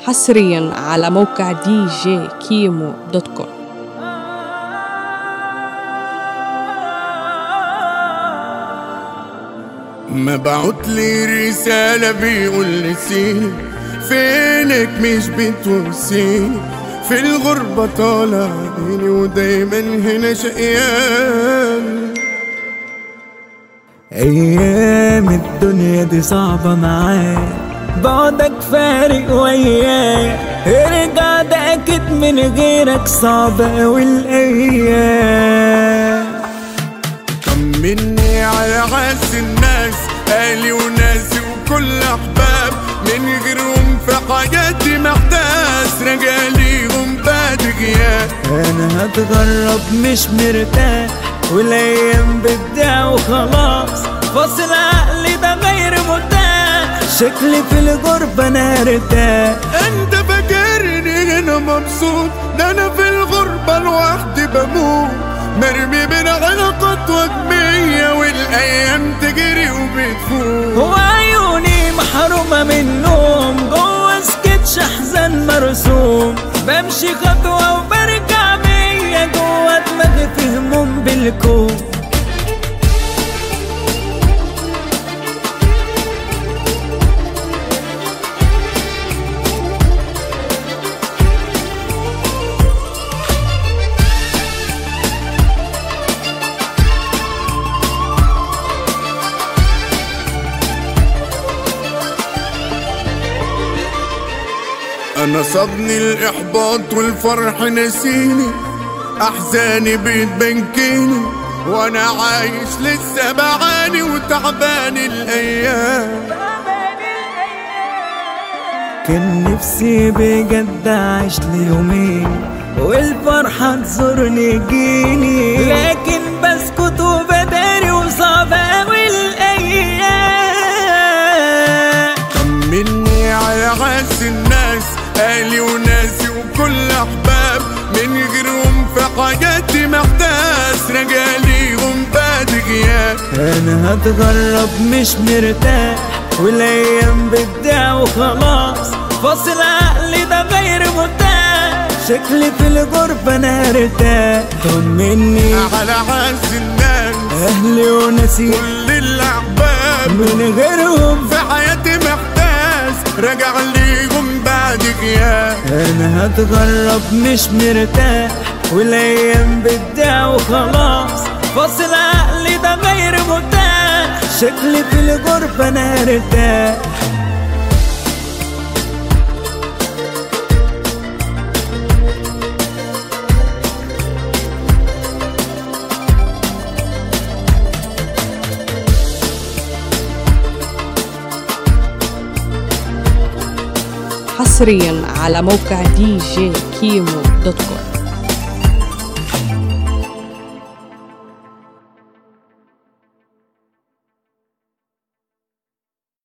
حصريا على موقع دي جي كيمو دوت كوم مبعوت لي رسالة بيقول لي سيب فينك مش بتوصيني في الغربة طالع عيني ودايما هنا شقيان ايام الدنيا دي صعبة معاك بعدك فارق وياك ارجع ده اكيد من غيرك صعب اوي الايام طمني على عاس الناس اهلي وناسي وكل احباب من غيرهم في حياتي محتاس رجاليهم بعد غياب انا هتغرب مش مرتاح والايام بتضيع وخلاص فاصل عقلي ده غير متاح شكلي في الغربة انا ارتاح انت فاكرني هنا مبسوط ده انا في الغربة لوحدي بموت مرمي بين علاقات وهمية والايام تجري وبتفوت هو عيوني محرومة من نوم جوه سكتش احزان مرسوم بمشي خطوة وبرجع مية جوه دماغي في هموم بالكون انا صابني الاحباط والفرح نسيني احزاني بتبنكيني وانا عايش لسه بعاني وتعبان الايام كان نفسي بجد اعيش لي يومين والفرحة تزورني جيني لكن بسكت وبداري وصعب اوي الايام طمني على عاس الناس اهلي وناسي وكل احباب من غيرهم في حياتي محتاس رجاليهم بعد غياب انا هتغرب مش مرتاح والايام بتضيع وخلاص فاصل عقلي ده غير متاح شكلي في الغربة انا ارتاح طمني على عاس الناس اهلي وناسي كل الاحباب من غيرهم في حياتي محتاس رجع ليهم بعد غياب انا هتغرب مش مرتاح والايام بتضيع وخلاص فاصل عقلي ده غير متاح شكلي في الغربة انا ارتاح حصريا على موقع دي جي كيمو دوت كوم